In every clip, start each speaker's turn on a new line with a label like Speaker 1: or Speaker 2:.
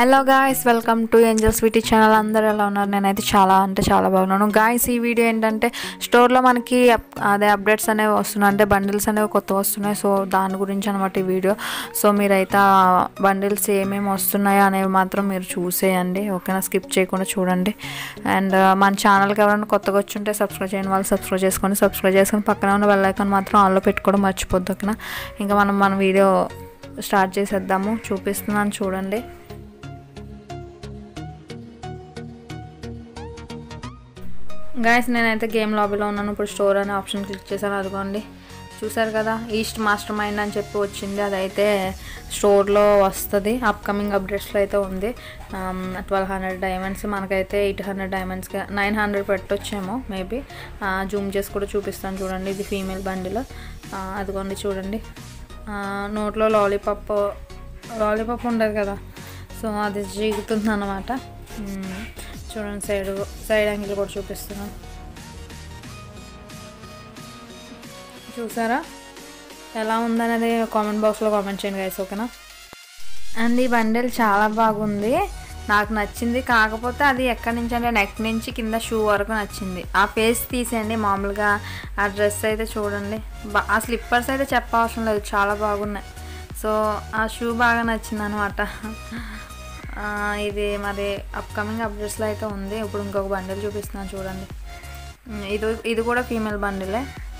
Speaker 1: Hello guys welcome to Angel Sweety channel అందరూ ఎలా ఉన్నారు నేనైతే చాలా అంటే చాలా బాగున్నాను గాయస్ ఈ వీడియో ఏంటంటే స్టోర్లో మనకి అప్- అదే అప్డేట్స్ అనేవి వస్తున్నాయి అంటే బండిల్స్ అనేవి కొత్త వస్తున్నాయి సో దాని గురించి అనమాట ఈ వీడియో సో మీరైతే ఆ బండిల్స్ ఏమేమి వస్తున్నాయో అనేవి మాత్రం మీరు చూసేయండి ఓకేనా స్కిప్ చేయకుండా చూడండి అండ్ మన ఛానల్కి ఎవరైనా కొత్తగా వచ్చి ఉంటే సబ్స్క్రైబ్ చేయని వాళ్ళు సబ్స్క్రైబ్ చేసుకొని సబ్స్క్రైబ్ చేసుకొని పక్కన ఉన్న బెల్ ఐకాన్ మాత్రం ఆన్లో పెట్టుకోవడం మర్చిపోద్దు ఓకేనా ఇంకా మనం మన వీడియో స్టార్ట్ చేసేద్దాము చూపిస్తున్నాను చూడండి గాయస్ నేనైతే గేమ్ లాబీలో ఉన్నాను ఇప్పుడు స్టోర్ అనే ఆప్షన్ క్లిక్ చేశాను అదిగోండి చూసారు కదా ఈస్ట్ మాస్టర్ మైండ్ అని చెప్పి వచ్చింది అదైతే స్టోర్లో వస్తుంది అప్కమింగ్ అప్డేట్స్లో అయితే ఉంది ట్వెల్వ్ హండ్రెడ్ డైమండ్స్ మనకైతే ఎయిట్ హండ్రెడ్ డైమండ్స్కి నైన్ హండ్రెడ్ పెట్టొచ్చేమో మేబీ జూమ్ చేసి కూడా చూపిస్తాను చూడండి ఇది ఫీమేల్ బండిలో అదిగోండి చూడండి ఆ, నోట్లో లాలీపాప్ లాలీపాప్ ఉండదు కదా సో అది జీగుతుంది అనమాట చూడండి సైడ్ సైడ్ యాంగిల్ కూడా చూపిస్తున్నాను చూసారా ఎలా ఉందనేది కామెంట్ బాక్స్లో కామెంట్ చేయండి గైస్ ఓకేనా అండ్ ఈ బండిల్ చాలా బాగుంది నాకు నచ్చింది కాకపోతే అది ఎక్కడి నుంచి అంటే నెక్ నుంచి కింద షూ వరకు నచ్చింది ఆ ఫేస్ తీసేయండి మామూలుగా ఆ డ్రెస్ అయితే చూడండి బా- ఆ స్లిప్పర్స్ అయితే చెప్పవసరం లేదు చాలా బాగున్నాయి సో ఆ షూ బాగా నచ్చింది అనమాట ఇది మరి అప్కమింగ్ అప్డేట్స్లో అయితే ఉంది ఇప్పుడు ఇంకొక బండిల్ చూపిస్తున్నాను చూడండి ఉమ్, ఇది ఇది కూడా ఫీమేల్ బండిలే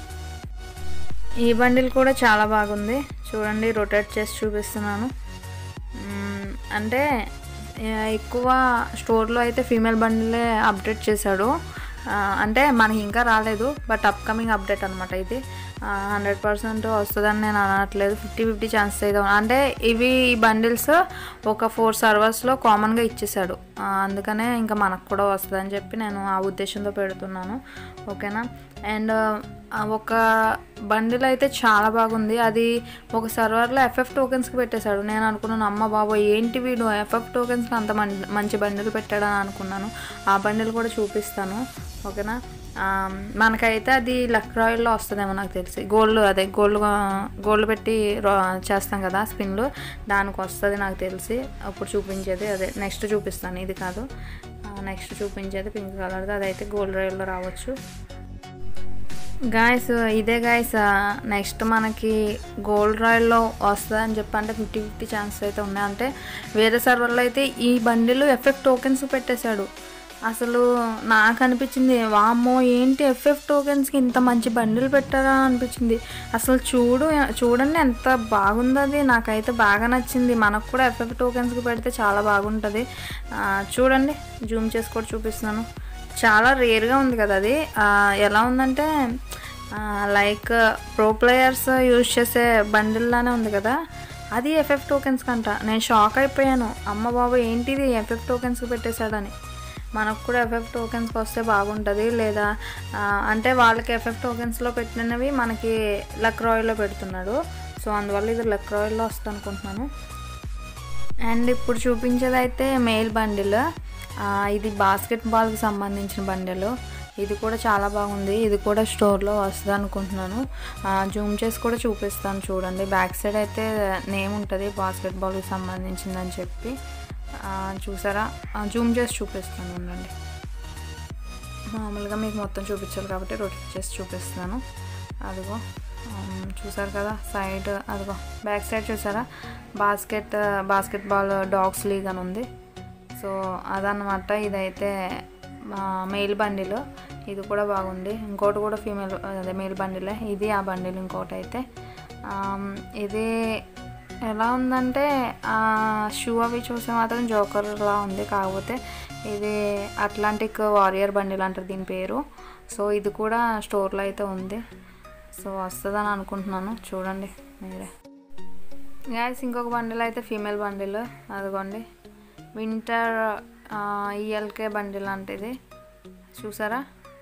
Speaker 1: ఈ బండిల్ కూడా చాలా బాగుంది చూడండి రొటేట్ చేసి చూపిస్తున్నాను మ్మ్, అంటే ఆ, ఎక్కువ స్టోర్లో అయితే ఫీమేల్ బండిలే అప్డేట్ చేశాడు ఆ, అంటే మనకి ఇంకా రాలేదు బట్ అప్కమింగ్ అప్డేట్ అనమాట ఇది హండ్రెడ్ పర్సెంట్ వస్తుందని నేను అనట్లేదు ఫిఫ్టీ ఫిఫ్టీ ఛాన్సెస్ అయితే ఉన్నాయి. అంటే ఇవి ఈ బండిల్స్ ఒక ఫోర్ సర్వర్స్లో కామన్గా ఇచ్చేసాడు ఆ, అందుకనే ఇంకా మనకు కూడా వస్తుందని చెప్పి నేను ఆ ఉద్దేశంతో పెడుతున్నాను ఓకేనా అండ్ ఒక బండిల్ అయితే చాలా బాగుంది అది ఒక సర్వర్లో ఎఫ్ఎఫ్ టోకెన్స్కి పెట్టేశాడు నేను అనుకున్నాను అమ్మ బాబో ఏంటి వీడు ఎఫ్ఎఫ్ టోకెన్స్కి అంత మం- మంచి బండిల్ పెట్టాడని అనుకున్నాను ఆ బండిల్ కూడా చూపిస్తాను ఓకేనా ఆ, మనకైతే అది లక్ రాయల్లో వస్తుందేమో నాకు తెలిసి గోల్డ్ అదే గోల్డ్ గోల్డ్ పెట్టి రా- చేస్తాం కదా స్పిన్లు దానికి వస్తుంది నాకు తెలిసి అప్పుడు చూపించేది అదే నెక్స్ట్ చూపిస్తాను ఇది కాదు నెక్స్ట్ చూపించేది పింక్ కలర్ది అదైతే గోల్డ్ రాయల్లో రావచ్చు గాయస్ ఇదే గాయస్ నెక్స్ట్ మనకి గోల్డ్ రాయల్లో వస్తుందని చెప్పి అంటే ఫిఫ్టీ ఫిఫ్టీ ఛాన్సెస్ అయితే ఉన్నాయి అంటే వేరే సర్వర్లో అయితే ఈ బండిలు ఎఫ్ఎఫ్ టోకెన్స్ పెట్టేశాడు అసలు నాకు అనిపించింది వామ్మో ఏంటి ఎఫ్ఎఫ్ టోకెన్స్కి ఇంత మంచి బండిలు పెట్టారా అనిపించింది అసలు చూడు చూడండి ఎంత బాగుంది అది నాకైతే బాగా నచ్చింది మనకు కూడా ఎఫ్ఎఫ్ టోకెన్స్కి పెడితే చాలా బాగుంటుంది ఆ, చూడండి జూమ్ చేసి కూడా చూపిస్తున్నాను చాలా రేర్గా ఉంది కదా అది ఆ, ఎలా ఉందంటే లైక్ ప్రో ప్లేయర్స్ యూజ్ చేసే బండిల్లానే ఉంది కదా అది ఎఫ్ఎఫ్ టోకెన్స్ కంట నేను షాక్ అయిపోయాను అమ్మ బాబు ఏంటిది ఎఫ్ఎఫ్ టోకెన్స్కి పెట్టేశాడని మనకు కూడా ఎఫ్ఎఫ్ టోకెన్స్కి వస్తే బాగుంటుంది లేదా ఆ, అంటే వాళ్ళకి ఎఫ్ఎఫ్ టోకెన్స్లో పెట్టినవి మనకి లక్ రాయల్లో పెడుతున్నాడు సో అందువల్ల ఇది లక్ రాయల్లో వస్తుంది అనుకుంటున్నాను అండ్ ఇప్పుడు చూపించేది అయితే మెయిల్ బండిల్ ఆ, ఇది బాస్కెట్ బాల్కి సంబంధించిన బండిల్ ఇది కూడా చాలా బాగుంది ఇది కూడా స్టోర్లో వస్తుంది అనుకుంటున్నాను ఆ, జూమ్ చేసి కూడా చూపిస్తాను చూడండి బ్యాక్ సైడ్ అయితే నేమ్ ఉంటుంది బాస్కెట్ బాల్కి సంబంధించిందని చెప్పి ఆ, చూసారా ఆ, జూమ్ చేసి చూపిస్తాను ఉండండి మామూలుగా మీకు మొత్తం చూపించాలి కాబట్టి రొటేట్ చేసి చూపిస్తున్నాను అదిగో ఆమ్, చూసారు కదా సైడ్ అదిగో బ్యాక్ సైడ్ చూసారా basket basketball dogs league అని ఉంది సో అదనమాట ఇదైతే మెయిల్ బండిలో ఇది కూడా బాగుంది ఇంకోటి కూడా ఫీమేల్ అదే మెయిల్ బండిలే ఇది ఆ బండిల్ ఇంకోటి అయితే ఆమ్, ఇది ఎలా ఉందంటే ఆ షూ అవి చూస్తే మాత్రం జోకర్లా ఉంది కాకపోతే ఇది అట్లాంటిక్ వారియర్ బండిల్ అంటారు దీని పేరు సో ఇది కూడా స్టోర్లో అయితే ఉంది సో వస్తుందని అనుకుంటున్నాను చూడండి మీరే గ్యాస్ ఇంకొక బండిల్ అయితే ఫీమేల్ బండిల్ అదిగోండి వింటర్ ఈఎల్కే బండిల్ అంటే ఇది చూసారా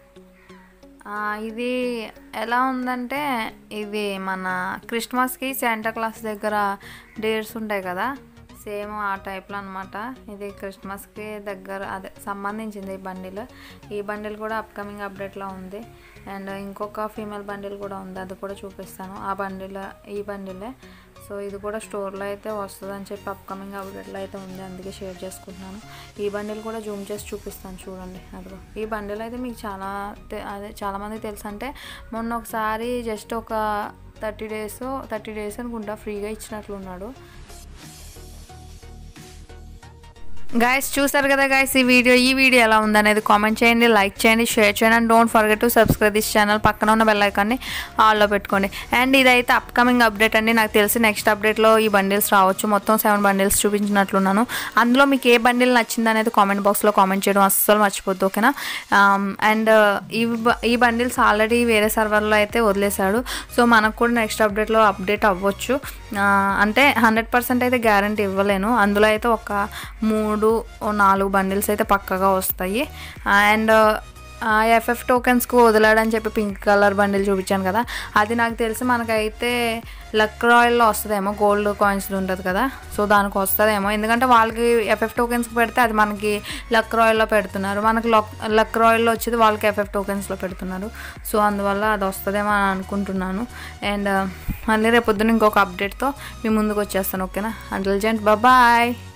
Speaker 1: ఆ, ఇది ఎలా ఉందంటే ఇది మన క్రిస్మస్కి శాంటా క్లాస్ దగ్గర డేట్స్ ఉంటాయి కదా సేమ్ ఆ టైప్లో అనమాట ఇది క్రిస్మస్కి దగ్గర అదే సంబంధించింది ఈ బండిల్ ఈ బండిల్ కూడా అప్కమింగ్ అప్డేట్లో ఉంది అండ్ ఇంకొక ఫీమేల్ బండిల్ కూడా ఉంది అది కూడా చూపిస్తాను ఆ బండిల్ ఈ బండిలే సో ఇది కూడా స్టోర్లో అయితే వస్తుంది అని చెప్పి అప్కమింగ్ అప్డేట్లో అయితే ఉంది అందుకే షేర్ చేసుకుంటున్నాను ఈ బండిల్ కూడా జూమ్ చేసి చూపిస్తాను చూడండి అదిగో ఈ బండిల్ అయితే మీకు చాలా తె- అదే చాలామందికి తెలుసు అంటే మొన్న ఒకసారి జస్ట్ ఒక థర్టీ డేస్ థర్టీ డేస్ అనుకుంటా ఫ్రీగా ఇచ్చినట్లున్నాడు గాయస్ చూసారు కదా గాయస్ ఈ వీడియో ఈ వీడియో ఎలా ఉందనేది కామెంట్ చేయండి లైక్ చేయండి షేర్ చేయండి and don't forget to subscribe this channel పక్కన ఉన్న బెల్ ఐకాన్ని ఆల్లో పెట్టుకోండి అండ్ ఇదైతే అప్కమింగ్ అప్డేట్ అండి నాకు తెలిసి నెక్స్ట్ అప్డేట్లో ఈ బండిల్స్ రావచ్చు మొత్తం సెవెన్ బండిల్స్ చూపించినట్లున్నాను అందులో మీకు ఏ బండిల్ నచ్చింది అనేది కామెంట్ బాక్స్లో కామెంట్ చేయడం అస్సలు మర్చిపోద్దు ఓకేనా అండ్ ఈ బ- ఈ బండిల్స్ ఆల్రెడీ వేరే సర్వర్లో అయితే వదిలేశాడు సో మనకు కూడా నెక్స్ట్ అప్డేట్లో అప్డేట్ అవ్వచ్చు ఆ, అంటే హండ్రెడ్ పర్సెంట్ అయితే గ్యారంటీ ఇవ్వలేను అందులో అయితే ఒక మూడు ఓ నాలుగు బండిల్స్ అయితే పక్కగా వస్తాయి అండ్ ఎఫ్ఎఫ్ టోకెన్స్కి వదిలాడని చెప్పి పింక్ కలర్ బండిల్ చూపించాను కదా అది నాకు తెలిసి మనకైతే లక్ రాయల్లో వస్తుందేమో గోల్డ్ కాయిన్స్ ఉంటుంది కదా సో దానికి వస్తుందేమో ఎందుకంటే వాళ్ళకి ఎఫ్ఎఫ్ టోకెన్స్కి పెడితే అది మనకి లక్ రాయల్లో పెడుతున్నారు మనకి లక్ లక్ రాయల్లో వచ్చేది వాళ్ళకి ఎఫ్ఎఫ్ టోకెన్స్లో పెడుతున్నారు సో అందువల్ల అది వస్తుందేమో అని అనుకుంటున్నాను అండ్ మళ్ళీ రేపొద్దున ఇంకొక అప్డేట్తో మీ ముందుకు వచ్చేస్తాను ఓకేనా అంటల్ జెంట్ బాయ్